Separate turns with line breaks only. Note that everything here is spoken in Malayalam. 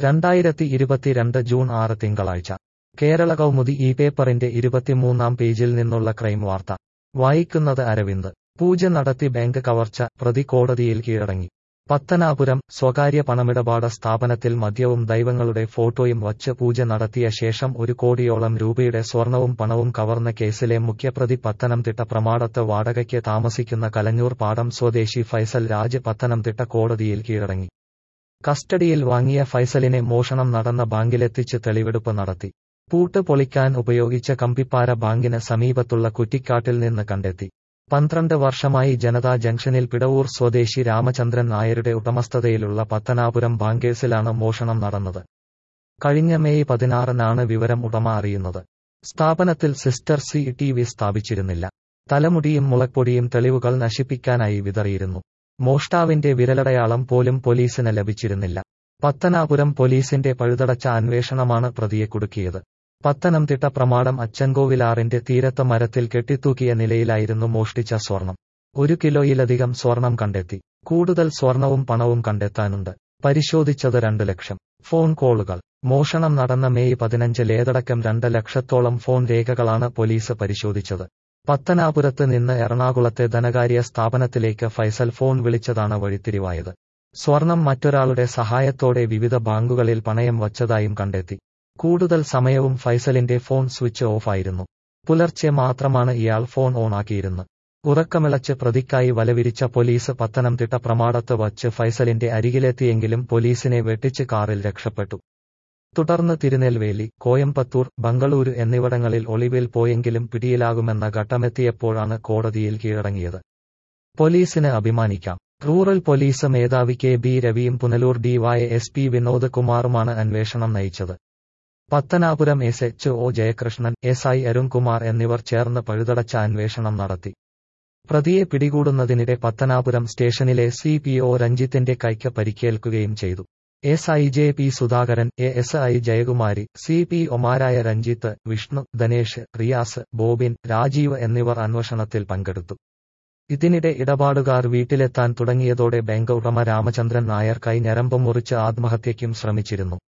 രണ്ടായിരത്തി ഇരുപത്തിരണ്ട് ജൂൺ ആറ് തിങ്കളാഴ്ച കേരള കൗമുദി ഈ പേപ്പറിന്റെ ഇരുപത്തിമൂന്നാം പേജിൽ നിന്നുള്ള ക്രൈം വാർത്ത വായിക്കുന്നത് അരവിന്ദ് പൂജ നടത്തി ബാങ്ക് കവർച്ച പ്രതി കോടതിയിൽ കീഴടങ്ങി പത്തനാപുരം സ്വകാര്യ പണമിടപാട് സ്ഥാപനത്തിൽ മദ്യവും ദൈവങ്ങളുടെ ഫോട്ടോയും വച്ച് പൂജ നടത്തിയ ശേഷം ഒരു കോടിയോളം രൂപയുടെ സ്വർണവും പണവും കവർന്ന കേസിലെ മുഖ്യപ്രതി പത്തനംതിട്ട പ്രമാടത്ത് വാടകയ്ക്ക് താമസിക്കുന്ന കലഞ്ഞൂർ പാടം സ്വദേശി ഫൈസൽ രാജ് പത്തനംതിട്ട കോടതിയിൽ കീഴടങ്ങി കസ്റ്റഡിയിൽ വാങ്ങിയ ഫൈസലിനെ മോഷണം നടന്ന ബാങ്കിലെത്തിച്ച് തെളിവെടുപ്പ് നടത്തി പൂട്ട് പൊളിക്കാൻ ഉപയോഗിച്ച കമ്പിപ്പാര ബാങ്കിന് സമീപത്തുള്ള കുറ്റിക്കാട്ടിൽ നിന്ന് കണ്ടെത്തി പന്ത്രണ്ട് വർഷമായി ജനതാ ജംഗ്ഷനിൽ പിടവൂർ സ്വദേശി രാമചന്ദ്രൻ നായരുടെ ഉടമസ്ഥതയിലുള്ള പത്തനാപുരം ബാങ്കേഴ്സിലാണ് മോഷണം നടന്നത് കഴിഞ്ഞ മെയ് പതിനാറിനാണ് വിവരം ഉടമ അറിയുന്നത് സ്ഥാപനത്തിൽ സിസ്റ്റർ സി ടി വി സ്ഥാപിച്ചിരുന്നില്ല തലമുടിയും മുളപ്പൊടിയും തെളിവുകൾ നശിപ്പിക്കാനായി വിതറിയിരുന്നു മോഷ്ടാവിന്റെ വിരലടയാളം പോലും പോലീസിന് ലഭിച്ചിരുന്നില്ല പത്തനാപുരം പോലീസിന്റെ പഴുതടച്ച അന്വേഷണമാണ് പ്രതിയെ കുടുക്കിയത് പത്തനംതിട്ട പ്രമാടം അച്ചൻകോവിലാറിന്റെ തീരത്ത മരത്തിൽ കെട്ടിത്തൂക്കിയ നിലയിലായിരുന്നു മോഷ്ടിച്ച സ്വർണം ഒരു കിലോയിലധികം സ്വർണം കണ്ടെത്തി കൂടുതൽ സ്വർണവും പണവും കണ്ടെത്താനുണ്ട് പരിശോധിച്ചത് രണ്ട് ലക്ഷം ഫോൺ കോളുകൾ മോഷണം നടന്ന മെയ് പതിനഞ്ചിലേതടക്കം രണ്ട് ലക്ഷത്തോളം ഫോൺ രേഖകളാണ് പോലീസ് പരിശോധിച്ചത് പത്തനാപുരത്ത് നിന്ന് എറണാകുളത്തെ ധനകാര്യ സ്ഥാപനത്തിലേക്ക് ഫൈസൽ ഫോൺ വിളിച്ചതാണ് വഴിത്തിരിവായത് സ്വർണം മറ്റൊരാളുടെ സഹായത്തോടെ വിവിധ ബാങ്കുകളിൽ പണയം വച്ചതായും കണ്ടെത്തി കൂടുതൽ സമയവും ഫൈസലിന്റെ ഫോൺ സ്വിച്ച് ഓഫായിരുന്നു പുലർച്ചെ മാത്രമാണ് ഇയാൾ ഫോൺ ഓണാക്കിയിരുന്നത് ഉറക്കമിളച്ച് പ്രതിക്കായി വലവിരിച്ച പോലീസ് പത്തനംതിട്ട പ്രമാടത്ത് വച്ച് ഫൈസലിന്റെ അരികിലെത്തിയെങ്കിലും പോലീസിനെ വെട്ടിച്ച് കാറിൽ രക്ഷപ്പെട്ടു തുടർന്ന് തിരുനെൽവേലി കോയമ്പത്തൂർ ബംഗളൂരു എന്നിവിടങ്ങളിൽ ഒളിവിൽ പോയെങ്കിലും പിടിയിലാകുമെന്ന ഘട്ടമെത്തിയപ്പോഴാണ് കോടതിയിൽ കീഴടങ്ങിയത് പോലീസിന് അഭിമാനിക്കാം റൂറൽ പോലീസ് മേധാവി കെ ബി രവിയും Punalur Dy S P Vinod കുമാറുമാണ് അന്വേഷണം നയിച്ചത് Pathanapuram S H O Jayakrishnan S I Arunkumar എന്നിവർ ചേർന്ന് പഴുതടച്ച അന്വേഷണം നടത്തി പ്രതിയെ പിടികൂടുന്നതിനിടെ പത്തനാപുരം സ്റ്റേഷനിലെ സി പി ഒ രഞ്ജിത്തിന്റെ കൈക്ക് പരിക്കേൽക്കുകയും ചെയ്തു S I J P Sudhakaran A S I Jayakumari C P ഒമാരായ രഞ്ജിത്ത് വിഷ്ണു ധനേഷ് റിയാസ് ബോബിൻ രാജീവ് എന്നിവർ അന്വേഷണത്തിൽ പങ്കെടുത്തു ഇതിനിടെ ഇടപാടുകാർ വീട്ടിലെത്താൻ തുടങ്ങിയതോടെ ബാങ്ക് ഉടമ രാമചന്ദ്രൻ നായർ കൈ ഞരമ്പ് മുറിച്ച് ആത്മഹത്യയ്ക്കും ശ്രമിച്ചിരുന്നു